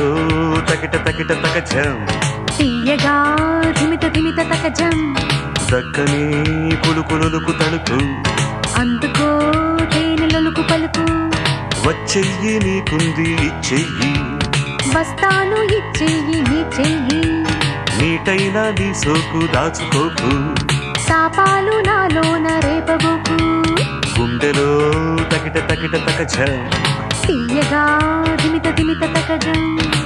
తకిట తకిట తకచం తీయగా ధిమిత ధిమిత తకజం దక్కని కులుకులుకు తలుపు అందుకో తేనెలొలుకు పలుకు వచ్చెయ్యి నీకుంది ఇచ్చెయ్యి వస్తాను ఇచ్చెయ్యి నీ చెయ్యి నీటైనా నీ సోకు దాచుకోకు శాపాలు నాలోన రేపబోకు గుండెలో తకిట తకిట తకచం తీయగా ధిమిత ధిమిత తకజం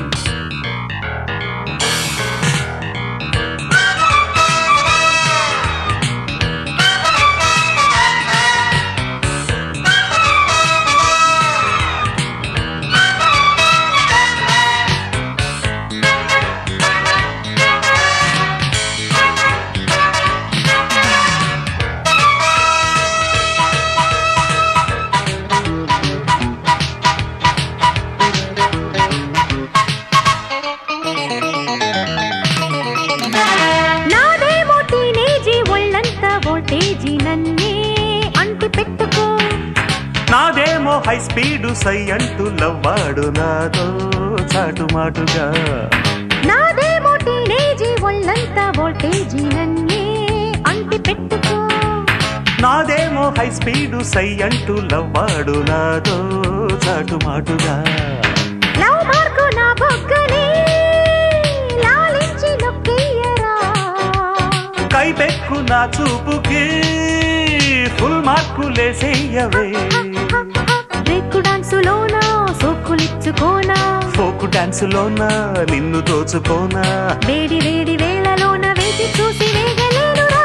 నాదేమో టీనేజీ ఒళ్ళంతా వోల్టేజీ నన్నే అంటి పెట్టుకో నాదేమో హై స్పీడు సై అంటూ లవ్వాడు నాతో చాటుమాటుగా నాదేమో టీనేజీ ఒళ్ళంతా వోల్టేజీ నన్నే అంటి పెట్టుకో నాదేమో హై స్పీడు సై అంటూ లవ్వాడు నాతో చాటుమాటుగా లవ్ మార్కు నా బొగ్గనే లాలించి నొక్కేయరా కైపెక్కు నా చూపుకి ఫుల్ మార్కులేసేయవే బ్రేక్ డాన్సులోనా సోకులిచ్చుకోనా ఫోకు డాన్సులోన నిన్ను దోచుకోనా వేడి వేడి వేళలోన వేచి చూసి వేగలేనురా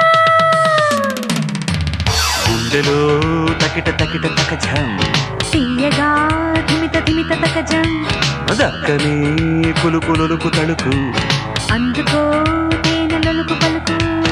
గుండెలో తకిట తకిట తకజం తీయగా ధిమిత ధిమిత తకజం దక్కని కులుకులుకు తలుకు అందుకో తేనెలొలుకు పలుకు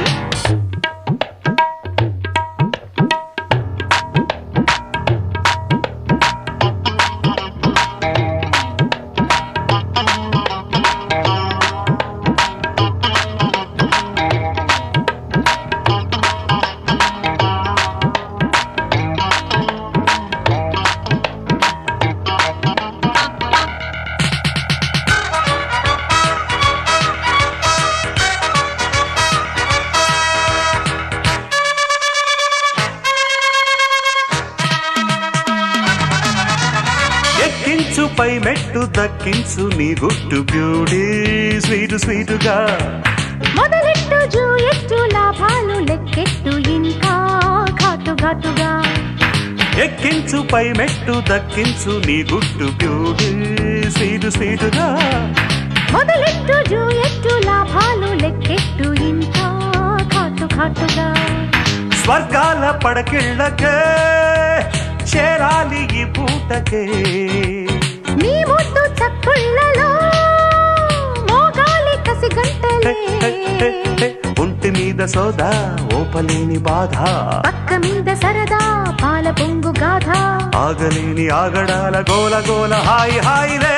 ఎక్కించు పై మెట్టు దక్కించు నీ గుట్టు బ్యూటీ స్వీటు స్వీటుగా మొదలెట్టు జూయెట్టు లాభాలు లెక్కెట్టు ఇంకా ఘాటు ఘాటుగా ఎక్కించు పై మెట్టు దక్కించు నీ గుట్టు బ్యూటీ స్వీటు స్వీటుగా మొదలెట్టు జూయెట్టు లాభాలు లెక్కెట్టు ఇంకా ఘాటు ఘాటుగా స్వర్గాల పడకిళ్ళకే చేరాలి ఈ పూటకే నీ ముద్దు చక్కుళ్ళలో మోగాలి కసి హె, గంటలే హె, హె, హె. ఒంటి మీద సోదా ఓపలేని బాధ పక్క మీద సరదా పాల పొంగు గాథ ఆగలేని ఆగడాల గోల గోల హాయి హాయిలే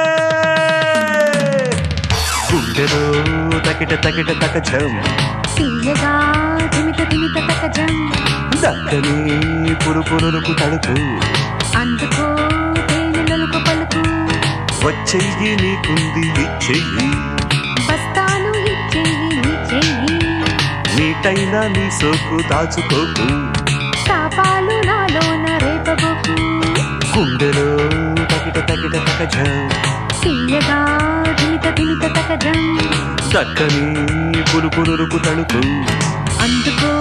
గుండెలో తకిట తకిట తకజం తీయగా ధిమిత ధిమిత తకజం దక్కని పురుపురుకు తడుపు అందుకో తేనెలొలుకు పలుకు వచ్చెయ్యి నీకుంది ఇచ్చెయ్యి బస్తాను ఇచ్చేయి నీ చెయ్యి నీటైనా నీ సోకు దాచుకోకు శాపాలు నాలోన రేపబోకు గుండెలో తకిట తకిట తకజం తీయగా ధిమిత ధిమిత తకజం దక్కని పురుపురుకు తడుపు అందుకో